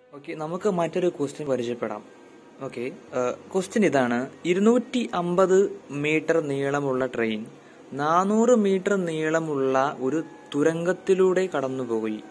okay നമുക്ക് മറ്റൊരു question പരിചയപ്പെടാം ഓക്കെ ക്വസ്റ്റ്യൻ ഇതാണ് ഇരുന്നൂറ്റി അമ്പത് മീറ്റർ നീളമുള്ള ട്രെയിൻ നാനൂറ് മീറ്റർ നീളമുള്ള ഒരു തുരങ്കത്തിലൂടെ കടന്നുപോയി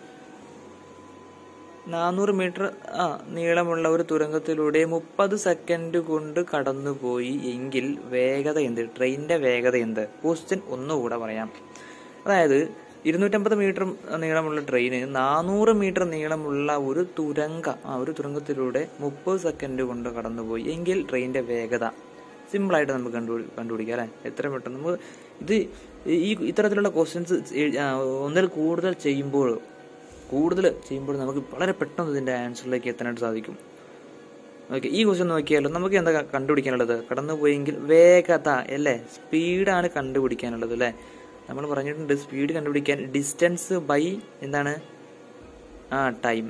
നാനൂറ് മീറ്റർ ആ നീളമുള്ള ഒരു തുരങ്കത്തിലൂടെ മുപ്പത് സെക്കൻഡ് കൊണ്ട് കടന്നുപോയി എങ്കിൽ വേഗത എന്ത് ട്രെയിനിന്റെ വേഗത എന്ത് ക്വസ്റ്റ്യൻ ഒന്നുകൂടെ പറയാം അതായത് ഇരുന്നൂറ്റമ്പത് മീറ്റർ നീളമുള്ള ട്രെയിന് നാനൂറ് മീറ്റർ നീളമുള്ള ഒരു തുരങ്ക ആ ഒരു തുരങ്കത്തിലൂടെ മുപ്പത് സെക്കൻഡ് കൊണ്ട് കടന്നുപോയി എങ്കിൽ ട്രെയിനിന്റെ വേഗത സിമ്പിൾ ആയിട്ട് നമുക്ക് കണ്ടു കണ്ടുപിടിക്കാം അല്ലെ എത്ര പെട്ടെന്ന് നമുക്ക് ഇത് ഈ ഇത്തരത്തിലുള്ള ക്വസ്റ്റ്യൻസ് ഒന്നിൽ കൂടുതൽ ചെയ്യുമ്പോൾ കൂടുതൽ ചെയ്യുമ്പോൾ നമുക്ക് വളരെ പെട്ടെന്ന് ഇതിന്റെ ആൻസറിലേക്ക് എത്താനായിട്ട് സാധിക്കും ഓക്കെ ഈ ക്വസ്റ്റ്യൻ നോക്കിയാലോ നമുക്ക് എന്താ കണ്ടുപിടിക്കാനുള്ളത് കടന്നുപോയെങ്കിൽ വേഗത അല്ലേ സ്പീഡാണ് കണ്ടുപിടിക്കാനുള്ളത് അല്ലേ നമ്മൾ പറഞ്ഞിട്ടുണ്ട് സ്പീഡ് കണ്ടുപിടിക്കാൻ ഡിസ്റ്റൻസ് ബൈ എന്താണ് ആ ടൈം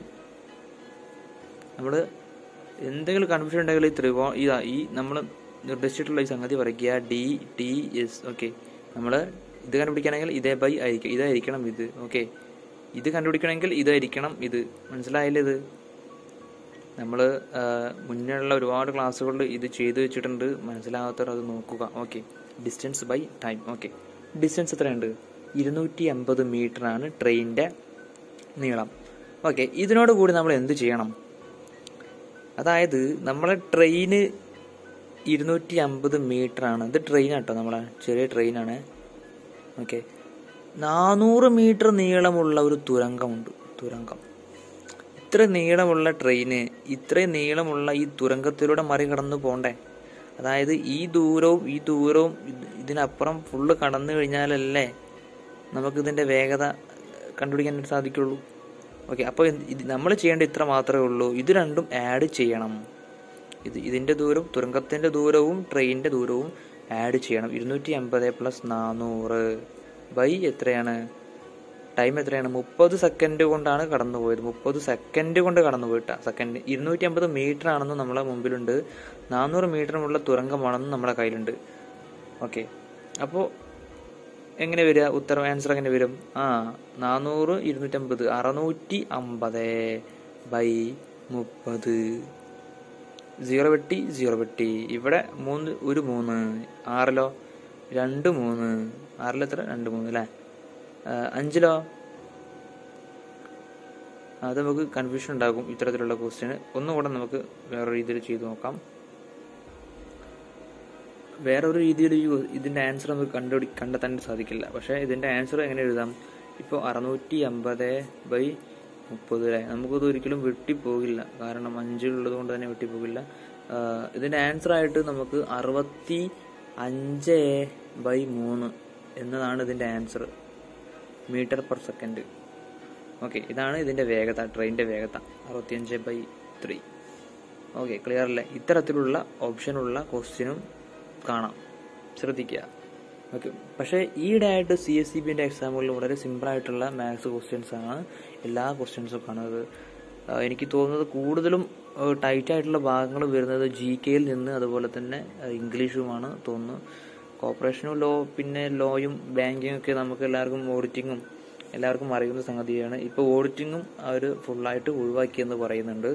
നമ്മൾ എന്തെങ്കിലും കൺഫ്യൂഷൻ ഉണ്ടെങ്കിൽ ഈ ത്രികോ ഇതാ ഈ നമ്മൾ നിർദ്ദേശിച്ചിട്ടുള്ള ഈ സംഗതി പറയുക ഡി ടി എസ് ഓക്കെ നമ്മൾ ഇത് കണ്ടുപിടിക്കുകയാണെങ്കിൽ ഇതേ ബൈ ആയിരിക്കും ഇതായിരിക്കണം ഇത് ഓക്കെ ഇത് കണ്ടുപിടിക്കണമെങ്കിൽ ഇതായിരിക്കണം ഇത് മനസ്സിലായില്ലേ ഇത് നമ്മൾ മുന്നേയുള്ള ഒരുപാട് ക്ലാസ്സുകളിൽ ഇത് ചെയ്തു വെച്ചിട്ടുണ്ട് മനസ്സിലാകാത്തവർ അത് നോക്കുക okay distance by time okay distance എത്രയുണ്ട് ഇരുന്നൂറ്റി അമ്പത് മീറ്റർ ആണ് ട്രെയിനിന്റെ നീളം ഓക്കെ ഇതിനോട് കൂടി നമ്മൾ എന്ത് ചെയ്യണം അതായത് നമ്മളെ ട്രെയിന് ഇരുന്നൂറ്റി അമ്പത് മീറ്റർ ആണ് ഇത് ട്രെയിനാട്ടോ നമ്മളെ ചെറിയ ട്രെയിനാണ് ഓക്കെ നാനൂറ് മീറ്റർ നീളമുള്ള ഒരു തുരങ്കമുണ്ട് തുരങ്കം ഇത്ര നീളമുള്ള ട്രെയിന് ഇത്രയും നീളമുള്ള ഈ തുരങ്കത്തിലൂടെ മറികടന്നു പോണ്ടേ അതായത് ഈ ദൂരവും ഈ ദൂരവും ഇതിനപ്പുറം ഫുള്ള് കടന്നു കഴിഞ്ഞാലല്ലേ നമുക്ക് ഇതിന്റെ വേഗത കണ്ടുപിടിക്കാൻ സാധിക്കുള്ളൂ ഓക്കെ അപ്പോൾ നമ്മൾ ചെയ്യേണ്ട ഇത്ര മാത്രമേ ഉള്ളൂ ഇത് രണ്ടും ആഡ് ചെയ്യണം ഇത് ഇതിന്റെ ദൂരവും തുരങ്കത്തിന്റെ ദൂരവും ട്രെയിനിന്റെ ദൂരവും ആഡ് ചെയ്യണം ഇരുന്നൂറ്റി അമ്പത് പ്ലസ് നാനൂറ് ബൈ എത്രയാണ് ടൈം എത്രയാണ് മുപ്പത് സെക്കൻഡ് കൊണ്ടാണ് കടന്നു പോയത് മുപ്പത് സെക്കൻഡ് കൊണ്ട് കടന്നു പോയിട്ടാ സെക്കൻഡ് ഇരുന്നൂറ്റി അമ്പത് മീറ്റർ ആണെന്ന് നമ്മളെ മുമ്പിലുണ്ട് നാനൂറ് മീറ്ററുമുള്ള തുരങ്കമാണെന്ന് നമ്മളെ കയ്യിലുണ്ട് ഓക്കെ അപ്പോൾ എങ്ങനെ വരിക ഉത്തരം ആൻസർ എങ്ങനെ വരും ആ നാനൂറ് ഇരുന്നൂറ്റമ്പത് അറുന്നൂറ്റി അമ്പത് ബൈ മുപ്പത് സീറോ വെട്ടി സീറോ വെട്ടി ഇവിടെ മൂന്ന് ഒരു മൂന്ന് ആറിലോ രണ്ട് മൂന്ന് ആറിൽ എത്ര രണ്ട് മൂന്ന് അല്ലേ അഞ്ചിലോ അത് നമുക്ക് കൺഫ്യൂഷൻ ഉണ്ടാകും ഇത്തരത്തിലുള്ള ക്വസ്റ്റ്യന് ഒന്നുകൂടെ നമുക്ക് വേറെ രീതിയിൽ ചെയ്തു നോക്കാം വേറൊരു രീതിയിൽ ഇതിന്റെ ആൻസർ നമുക്ക് കണ്ടുപിടി കണ്ടെത്താൻ സാധിക്കില്ല പക്ഷേ ഇതിന്റെ ആൻസർ എങ്ങനെ എഴുതാം ഇപ്പോൾ അറുന്നൂറ്റി അമ്പത് ബൈ മുപ്പത് അല്ലേ നമുക്കത് ഒരിക്കലും വെട്ടിപ്പോകില്ല കാരണം അഞ്ചിലുള്ളത് കൊണ്ട് തന്നെ വെട്ടിപ്പോകില്ല ഇതിന്റെ ആൻസർ ആയിട്ട് നമുക്ക് അറുപത്തി അഞ്ച് ബൈ മൂന്ന് എന്നതാണ് ഇതിന്റെ answer metre per second okay ഇതാണ് ഇതിന്റെ വേഗത ട്രെയിനിന്റെ വേഗത അറുപത്തിയഞ്ച് ബൈ ത്രീ ഓക്കെ ക്ലിയർ അല്ലേ ഇത്തരത്തിലുള്ള ഓപ്ഷനുള്ള ക്വസ്റ്റ്യനും കാണാം ശ്രദ്ധിക്കുക ഓക്കെ പക്ഷേ ഈയിടെ ആയിട്ട് സി എസ് സി ബിന്റെ എക്സാമുകളിൽ വളരെ സിമ്പിൾ ആയിട്ടുള്ള മാത്സ് ക്വസ്റ്റ്യൻസ് ആണ് എല്ലാ ക്വസ്റ്റ്യൻസും കാണുന്നത് എനിക്ക് തോന്നുന്നത് കൂടുതലും ടൈറ്റ് ആയിട്ടുള്ള ഭാഗങ്ങൾ വരുന്നത് ജി കെയിൽ നിന്ന് അതുപോലെ തന്നെ ഇംഗ്ലീഷുമാണ് തോന്നുന്നു കോർപ്പറേഷനും ലോ പിന്നെ ലോയും ബാങ്കിങ്ങും ഒക്കെ നമുക്ക് എല്ലാവർക്കും ഓഡിറ്റിങ്ങും എല്ലാവർക്കും അറിയുന്ന സംഗതിയാണ് ഇപ്പോൾ ഓഡിറ്റിങ്ങും അവർ ഫുള്ളായിട്ട് ഒഴിവാക്കിയെന്ന് പറയുന്നുണ്ട്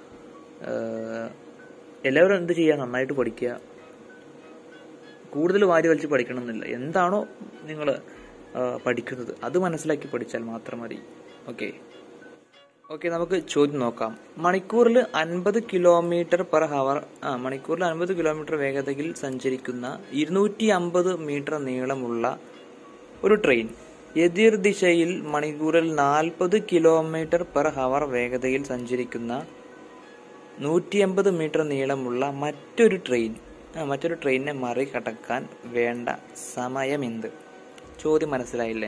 എല്ലാവരും എന്ത് ചെയ്യുക നന്നായിട്ട് പഠിക്കുക കൂടുതൽ വാരി വലിച്ച് പഠിക്കണമെന്നില്ല എന്താണോ നിങ്ങൾ പഠിക്കുന്നത് അത് മനസ്സിലാക്കി പഠിച്ചാൽ മാത്രം മതി ഓക്കെ ഓക്കെ നമുക്ക് ചോദ്യം നോക്കാം മണിക്കൂറിൽ അൻപത് കിലോമീറ്റർ പെർ ഹവർ ആ മണിക്കൂറിൽ അൻപത് കിലോമീറ്റർ വേഗതയിൽ സഞ്ചരിക്കുന്ന ഇരുന്നൂറ്റി അമ്പത് മീറ്റർ നീളമുള്ള ഒരു ട്രെയിൻ എതിർ ദിശയിൽ മണിക്കൂറിൽ നാൽപ്പത് കിലോമീറ്റർ പെർ ഹവർ വേഗതയിൽ സഞ്ചരിക്കുന്ന നൂറ്റി അമ്പത് മീറ്റർ നീളമുള്ള മറ്റൊരു ട്രെയിൻ മറ്റൊരു ട്രെയിനിനെ മറികടക്കാൻ വേണ്ട സമയം എന്ത് ചോദ്യം മനസ്സിലായില്ലേ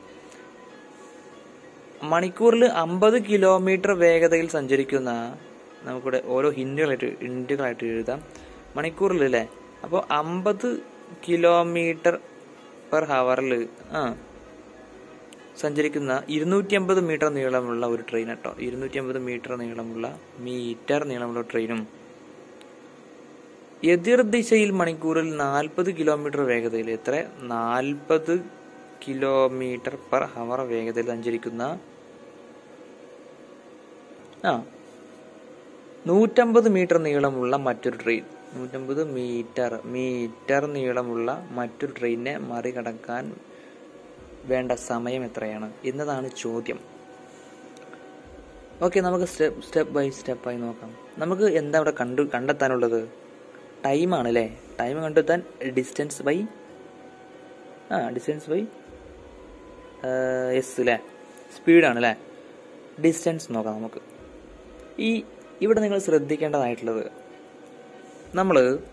മണിക്കൂറിൽ അമ്പത് കിലോമീറ്റർ വേഗതയിൽ സഞ്ചരിക്കുന്ന നമുക്കിവിടെ ഓരോ ഹിന്റുകളായിട്ട് ഹിന്റുകളായിട്ട് എഴുതാം മണിക്കൂറിൽ അല്ലേ അപ്പോൾ അമ്പത് കിലോമീറ്റർ പെർ ഹവറിൽ ആ സഞ്ചരിക്കുന്ന ഇരുന്നൂറ്റി അമ്പത് മീറ്റർ നീളമുള്ള ഒരു ട്രെയിൻ കേട്ടോ ഇരുന്നൂറ്റി അമ്പത് മീറ്റർ നീളമുള്ള മീറ്റർ നീളമുള്ള ട്രെയിനും എതിർ ദിശയിൽ മണിക്കൂറിൽ നാൽപ്പത് കിലോമീറ്റർ വേഗതയിൽ എത്ര നാൽപ്പത് കിലോമീറ്റർ പെർ ഹവർ വേഗതയിൽ സഞ്ചരിക്കുന്ന ആ നൂറ്റമ്പത് മീറ്റർ നീളമുള്ള മറ്റൊരു ട്രെയിൻ നൂറ്റമ്പത് മീറ്റർ മീറ്റർ നീളമുള്ള മറ്റൊരു ട്രെയിനിനെ മറികടക്കാൻ വേണ്ട സമയം എത്രയാണ് എന്നതാണ് ചോദ്യം ഓക്കെ നമുക്ക് സ്റ്റെപ്പ് സ്റ്റെപ്പ് ബൈ സ്റ്റെപ്പായി നോക്കാം നമുക്ക് എന്താ അവിടെ കണ്ടു കണ്ടെത്താനുള്ളത് ടൈമാണ് അല്ലേ ടൈം കണ്ടെത്താൻ ഡിസ്റ്റൻസ് ബൈ ആ ഡിസ്റ്റൻസ് ബൈ എസ് അല്ലേ സ്പീഡാണ് അല്ലേ ഡിസ്റ്റൻസ് നോക്കാം നമുക്ക് ഈ ഇവിടെ നിങ്ങൾ ശ്രദ്ധിക്കേണ്ടതായിട്ടുള്ളത് നമ്മൾ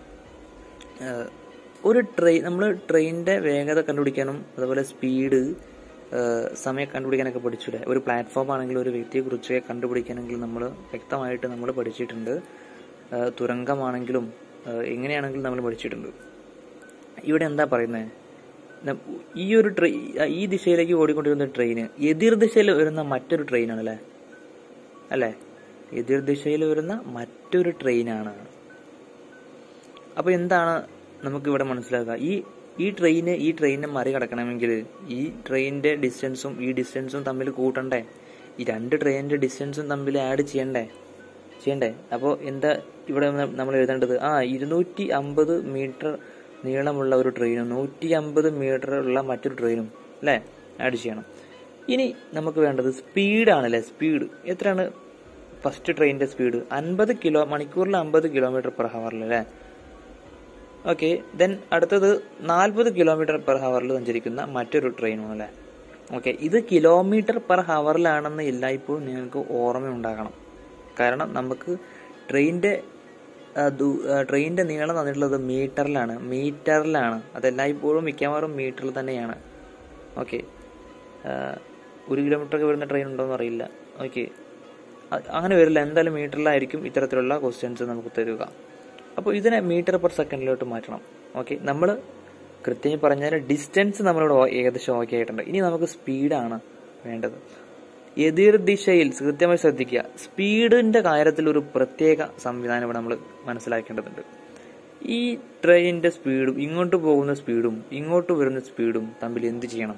ഒരു ട്രെയിൻ നമ്മൾ ട്രെയിനിൻ്റെ വേഗത കണ്ടുപിടിക്കാനും അതുപോലെ സ്പീഡ് സമയം കണ്ടുപിടിക്കാനൊക്കെ പഠിച്ചില്ലേ ഒരു പ്ലാറ്റ്ഫോം ആണെങ്കിൽ ഒരു വ്യക്തിയെ കുറിച്ച് കണ്ടുപിടിക്കാനെങ്കിൽ നമ്മൾ വ്യക്തമായിട്ട് നമ്മൾ പഠിച്ചിട്ടുണ്ട് തുരങ്കമാണെങ്കിലും എങ്ങനെയാണെങ്കിലും നമ്മൾ പഠിച്ചിട്ടുണ്ട് ഇവിടെ എന്താ പറയുന്നത് ഈ ഒരു ട്രെയിൻ ഈ ദിശയിലേക്ക് ഓടിക്കൊണ്ടിരുന്ന ട്രെയിന് എതിർ ദിശയിൽ വരുന്ന മറ്റൊരു ട്രെയിനാണ് അല്ലേ അല്ലേ എതിർ ദിശയിൽ വരുന്ന മറ്റൊരു ട്രെയിനാണ് അപ്പോൾ എന്താണ് നമുക്ക് ഇവിടെ മനസ്സിലാക്കുക ഈ ഈ ട്രെയിന് ഈ ട്രെയിനിനെ മറികടക്കണമെങ്കിൽ ഈ ട്രെയിനിന്റെ ഡിസ്റ്റൻസും ഈ ഡിസ്റ്റൻസും തമ്മിൽ കൂട്ടണ്ടേ ഈ രണ്ട് ട്രെയിനിന്റെ ഡിസ്റ്റൻസും തമ്മിൽ ആഡ് ചെയ്യണ്ടേ ചെയ്യണ്ടേ അപ്പോൾ എന്താ ഇവിടെ നമ്മൾ എഴുതേണ്ടത് ആ ഇരുന്നൂറ്റി അമ്പത് മീറ്റർ നീളമുള്ള ഒരു ട്രെയിനും നൂറ്റി അമ്പത് മീറ്റർ ഉള്ള മറ്റൊരു ട്രെയിനും അല്ലേ ആഡ് ചെയ്യണം ഇനി നമുക്ക് വേണ്ടത് സ്പീഡാണല്ലേ സ്പീഡ് എത്രയാണ് ഫസ്റ്റ് ട്രെയിനിന്റെ സ്പീഡ് അൻപത് കിലോ മണിക്കൂറിൽ അമ്പത് കിലോമീറ്റർ പെർ ഹവറിൽ അല്ലേ ഓക്കെ ദെൻ അടുത്തത് നാൽപ്പത് കിലോമീറ്റർ പെർ ഹവറിൽ സഞ്ചരിക്കുന്ന മറ്റൊരു ട്രെയിനാണ് അല്ലേ ഓക്കെ ഇത് കിലോമീറ്റർ പെർ ഹവറിലാണെന്ന് എല്ലായ്പ്പോഴും നിങ്ങൾക്ക് ഓർമ്മയുണ്ടാകണം കാരണം നമുക്ക് ട്രെയിനിന്റെ ട്രെയിനിന്റെ നീളം തന്നിട്ടുള്ളത് മീറ്ററിലാണ് മീറ്ററിലാണ് അതെല്ലായ്പ്പോഴും മിക്കവാറും മീറ്ററിൽ തന്നെയാണ് ഓക്കെ ഒരു കിലോമീറ്റർ ഒക്കെ വരുന്ന ട്രെയിൻ ഉണ്ടോ എന്ന് അറിയില്ല ഓക്കെ അങ്ങനെ വരില്ല എന്തായാലും മീറ്ററിലായിരിക്കും ഇത്തരത്തിലുള്ള ക്വസ്റ്റ്യൻസ് നമുക്ക് തരിക അപ്പോൾ ഇതിനെ മീറ്റർ പെർ സെക്കൻഡിലോട്ട് മാറ്റണം ഓക്കെ നമ്മൾ കൃത്യം പറഞ്ഞാൽ ഡിസ്റ്റൻസ് നമ്മളിവിടെ ഏകദേശം ഓക്കെ ആയിട്ടുണ്ട് ഇനി നമുക്ക് സ്പീഡാണ് വേണ്ടത് എതിർ ദിശയിൽ കൃത്യമായി ശ്രദ്ധിക്കുക സ്പീഡിന്റെ കാര്യത്തിൽ ഒരു പ്രത്യേക സംവിധാനം ഇവിടെ നമ്മൾ മനസ്സിലാക്കേണ്ടതുണ്ട് ഈ ട്രെയിനിന്റെ സ്പീഡും ഇങ്ങോട്ട് പോകുന്ന സ്പീഡും ഇങ്ങോട്ട് വരുന്ന സ്പീഡും തമ്മിൽ എന്ത് ചെയ്യണം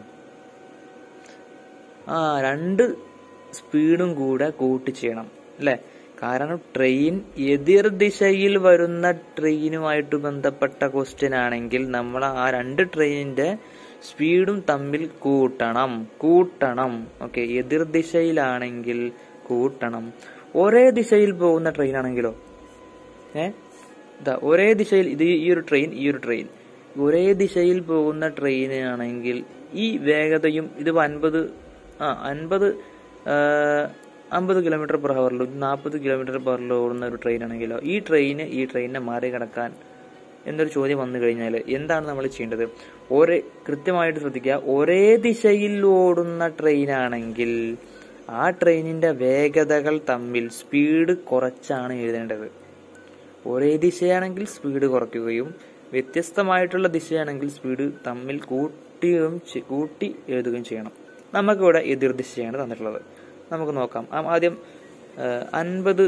ആ രണ്ട് സ്പീഡും കൂടെ കൂട്ടി ചെയ്യണം അല്ലേ കാരണം ട്രെയിൻ എതിർ ദിശയിൽ വരുന്ന ട്രെയിനുമായിട്ട് ബന്ധപ്പെട്ട ക്വസ്റ്റ്യൻ ആണെങ്കിൽ നമ്മൾ ആ രണ്ട് ട്രെയിനിന്റെ സ്പീഡും തമ്മിൽ കൂട്ടണം കൂട്ടണം ഓക്കെ എതിർ ദിശയിലാണെങ്കിൽ കൂട്ടണം ഒരേ ദിശയിൽ പോകുന്ന ട്രെയിൻ ആണെങ്കിലോ ഏ ഇതാ ഒരേ ദിശയിൽ ഇത് ഈ ഒരു ട്രെയിൻ ഈ ഒരു ട്രെയിൻ ഒരേ ദിശയിൽ പോകുന്ന ട്രെയിൻ ആണെങ്കിൽ ഈ വേഗതയും ഇത് അൻപത് ആ അൻപത് അമ്പത് കിലോമീറ്റർ പെർ ഹവറിലും നാൽപ്പത് കിലോമീറ്റർ പെർ ഹവറിൽ ഓടുന്ന ഒരു ട്രെയിൻ ആണെങ്കിലോ ഈ ട്രെയിന് ഈ ട്രെയിനിനെ മറികടക്കാൻ എന്നൊരു ചോദ്യം വന്നു കഴിഞ്ഞാൽ എന്താണ് നമ്മൾ ചെയ്യേണ്ടത് ഒരേ കൃത്യമായിട്ട് ശ്രദ്ധിക്കുക ഒരേ ദിശയിൽ ഓടുന്ന ട്രെയിൻ ആണെങ്കിൽ ആ ട്രെയിനിന്റെ വേഗതകൾ തമ്മിൽ സ്പീഡ് കുറച്ചാണ് എഴുതേണ്ടത് ഒരേ ദിശയാണെങ്കിൽ സ്പീഡ് കുറയ്ക്കുകയും വ്യത്യസ്തമായിട്ടുള്ള ദിശയാണെങ്കിൽ സ്പീഡ് തമ്മിൽ കൂട്ടുകയും കൂട്ടി എഴുതുകയും ചെയ്യണം നമുക്കിവിടെ എതിർ ദിശയാണ് തന്നിട്ടുള്ളത് നമുക്ക് നോക്കാം ആദ്യം അൻപത്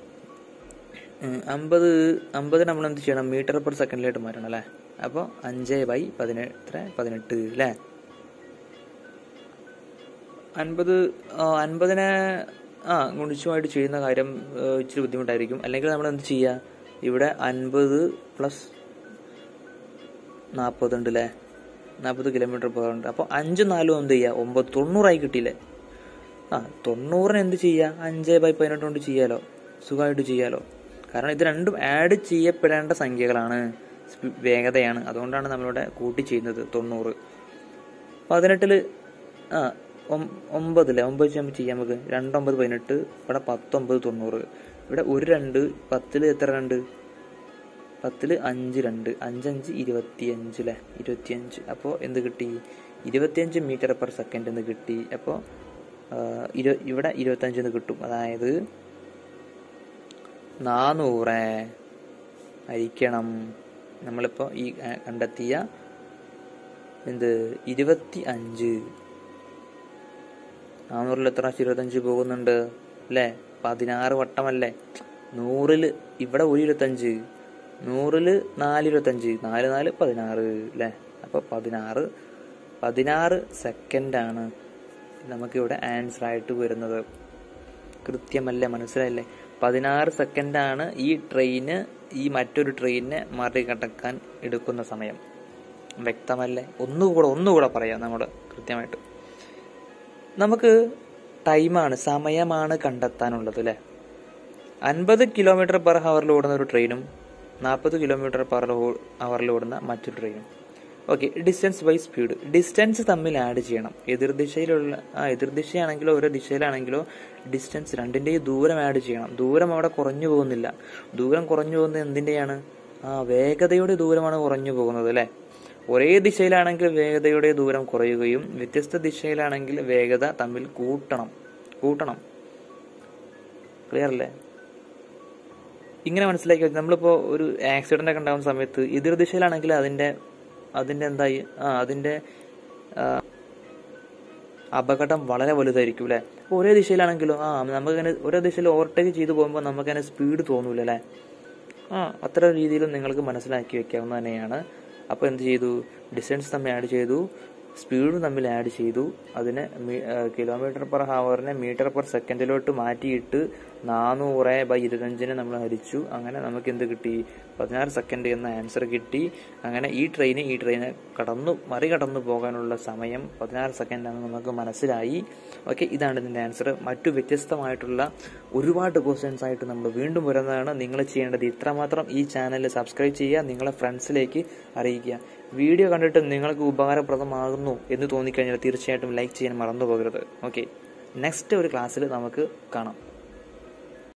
അമ്പത് അമ്പത് നമ്മൾ എന്ത് ചെയ്യണം മീറ്റർ പെർ സെക്കൻഡിലായിട്ട് മാറ്റണം അല്ലേ അപ്പോൾ അഞ്ച് ബൈ പതിനെട്ട് പതിനെട്ട് അല്ലേ അൻപത് അൻപതിനെ ആ ഗുണിച്ചുമായിട്ട് ചെയ്യുന്ന കാര്യം ഇച്ചിരി ബുദ്ധിമുട്ടായിരിക്കും അല്ലെങ്കിൽ നമ്മൾ എന്ത് ചെയ്യുക ഇവിടെ അൻപത് പ്ലസ് നാൽപ്പത് ഉണ്ട് അല്ലേ നാൽപ്പത് കിലോമീറ്റർ പോകാറുണ്ട് അപ്പോൾ അഞ്ച് നാലും എന്ത് ചെയ്യുക ഒമ്പത് തൊണ്ണൂറായി കിട്ടിയില്ലേ ആ തൊണ്ണൂറിന് എന്ത് ചെയ്യുക അഞ്ച് ബൈ പതിനെട്ട് കൊണ്ട് ചെയ്യാലോ സുഖമായിട്ട് ചെയ്യാലോ കാരണം ഇത് രണ്ടും ആഡ് ചെയ്യപ്പെടേണ്ട സംഖ്യകളാണ് വേഗതയാണ് അതുകൊണ്ടാണ് നമ്മളിവിടെ കൂട്ടി ചെയ്യുന്നത് തൊണ്ണൂറ് പതിനെട്ടില് ആ ഒമ്പതില്ലേ ഒമ്പത് ചെയ്യുമ്പോൾ ചെയ്യാം നമുക്ക് രണ്ടൊമ്പത് പതിനെട്ട് ഇവിടെ പത്തൊമ്പത് തൊണ്ണൂറ് ഇവിടെ ഒരു രണ്ട് പത്തില് എത്ര രണ്ട് പത്തില് അഞ്ച് രണ്ട് അഞ്ചഞ്ച് ഇരുപത്തിയഞ്ച് അല്ലേ ഇരുപത്തിയഞ്ച് അപ്പോൾ എന്ത് കിട്ടി ഇരുപത്തിയഞ്ച് മീറ്റർ പെർ സെക്കൻഡ് എന്ന് കിട്ടി അപ്പോൾ ഇരു ഇവിടെ ഇരുപത്തഞ്ചെന്ന് കിട്ടും അതായത് നാനൂറ് ഹരിക്കണം നമ്മളിപ്പോൾ ഈ കണ്ടെത്തിയ എന്ത് ഇരുപത്തി അഞ്ച് നാനൂറിൽ എത്ര പ്രാവശ്യം ഇരുപത്തഞ്ച് പോകുന്നുണ്ട് അല്ലേ പതിനാറ് വട്ടമല്ലേ നൂറില് ഇവിടെ ഒരു ഇരുപത്തഞ്ച് നൂറില് നാല് ഇരുപത്തഞ്ച് നാല് നാല് പതിനാറ് അല്ലേ അപ്പോൾ പതിനാറ് പതിനാറ് സെക്കൻഡാണ് നമുക്കിവിടെ ആൻസർ ആയിട്ട് വരുന്നത് കൃത്യമല്ലേ മനസ്സിലായില്ലേ പതിനാറ് സെക്കൻഡാണ് ഈ ട്രെയിന് ഈ മറ്റൊരു ട്രെയിനിനെ മറികടക്കാൻ എടുക്കുന്ന സമയം വ്യക്തമല്ലേ ഒന്നുകൂടെ ഒന്നുകൂടെ പറയാം നമ്മൾ കൃത്യമായിട്ട് നമുക്ക് ടൈമാണ് സമയമാണ് കണ്ടെത്താനുള്ളത് അല്ലേ അൻപത് കിലോമീറ്റർ പെർ ഹവറിൽ ഓടുന്ന ഒരു ട്രെയിനും നാൽപ്പത് കിലോമീറ്റർ പെർ ഹവറിൽ ഓടുന്ന മറ്റൊരു ട്രെയിനും okay distance by speed distance തമ്മിൽ ആഡ് ചെയ്യണം എതിർദിശയിലുള്ള ആ എതിർദിശയാണെങ്കിലോ ഓരോ ദിശയിലാണെങ്കിലോ ഡിസ്റ്റൻസ് രണ്ടിൻ്റെയും ദൂരം ആഡ് ചെയ്യണം ദൂരം അവിടെ കുറഞ്ഞു പോകുന്നില്ല ദൂരം കുറഞ്ഞു പോകുന്നത് എന്തിൻ്റെയാണ് ആ വേഗതയുടെ ദൂരമാണ് കുറഞ്ഞു പോകുന്നത് അല്ലേ ഒരേ ദിശയിലാണെങ്കിൽ വേഗതയുടെ ദൂരം കുറയുകയും വ്യത്യസ്ത ദിശയിലാണെങ്കിൽ വേഗത തമ്മിൽ കൂട്ടണം കൂട്ടണം ക്ലിയർ അല്ലേ ഇങ്ങനെ മനസ്സിലാക്കി വെച്ചാൽ നമ്മളിപ്പോൾ ഒരു ആക്സിഡന്റ് ഒക്കെ ഉണ്ടാകുന്ന സമയത്ത് എതിർ ദിശയിലാണെങ്കിൽ അതിന്റെ അതിന്റെ എന്തായി ആ അതിന്റെ ആ, അപകടം വളരെ വലുതായിരിക്കും അല്ലേ അപ്പോൾ ഒരേ ദിശയിലാണെങ്കിലോ ആ നമുക്കങ്ങനെ ഒരേ ദിശയിൽ ഓവർടേക്ക് ചെയ്തു പോകുമ്പോൾ നമുക്കതിനെ സ്പീഡ് തോന്നൂല അല്ലേ ആ അത്ര രീതിയിലും നിങ്ങൾക്ക് മനസ്സിലാക്കി വെക്കാവുന്ന തന്നെയാണ് അപ്പോൾ എന്ത് ചെയ്തു ഡിസ്റ്റൻസ് തമ്മിൽ ആഡ് ചെയ്തു സ്പീഡും തമ്മിൽ ആഡ് ചെയ്തു അതിനെ കിലോമീറ്റർ പെർ ഹവറിനെ മീറ്റർ പെർ സെക്കൻഡിലോട്ട് മാറ്റിയിട്ട് നാനൂറ് ബൈ ഇരുപത്തഞ്ചിനെ നമ്മൾ ഹരിച്ചു അങ്ങനെ നമുക്ക് എന്ത് കിട്ടി പതിനാറ് സെക്കൻഡ് എന്ന ആൻസർ കിട്ടി അങ്ങനെ ഈ ട്രെയിന് ഈ ട്രെയിനെ കടന്നു മറികടന്നു പോകാനുള്ള സമയം പതിനാറ് സെക്കൻഡാണെന്ന് നമുക്ക് മനസ്സിലായി ഓക്കെ ഇതാണ് ഇതിൻ്റെ ആൻസർ മറ്റു വ്യത്യസ്തമായിട്ടുള്ള ഒരുപാട് ക്വസ്റ്റ്യൻസ് ആയിട്ട് നമ്മൾ വീണ്ടും വരുന്നതാണ് നിങ്ങൾ ചെയ്യേണ്ടത് ഇത്രമാത്രം ഈ ചാനൽ സബ്സ്ക്രൈബ് ചെയ്യുക നിങ്ങളെ ഫ്രണ്ട്സിലേക്ക് അറിയിക്കുക വീഡിയോ കണ്ടിട്ട് നിങ്ങൾക്ക് ഉപകാരപ്രദമാകുന്നു എന്ന് തോന്നിക്കഴിഞ്ഞാൽ തീർച്ചയായിട്ടും ലൈക്ക് ചെയ്യാൻ മറന്നു പോകരുത് ഓക്കെ നെക്സ്റ്റ് ഒരു ക്ലാസ്സിൽ നമുക്ക് കാണാം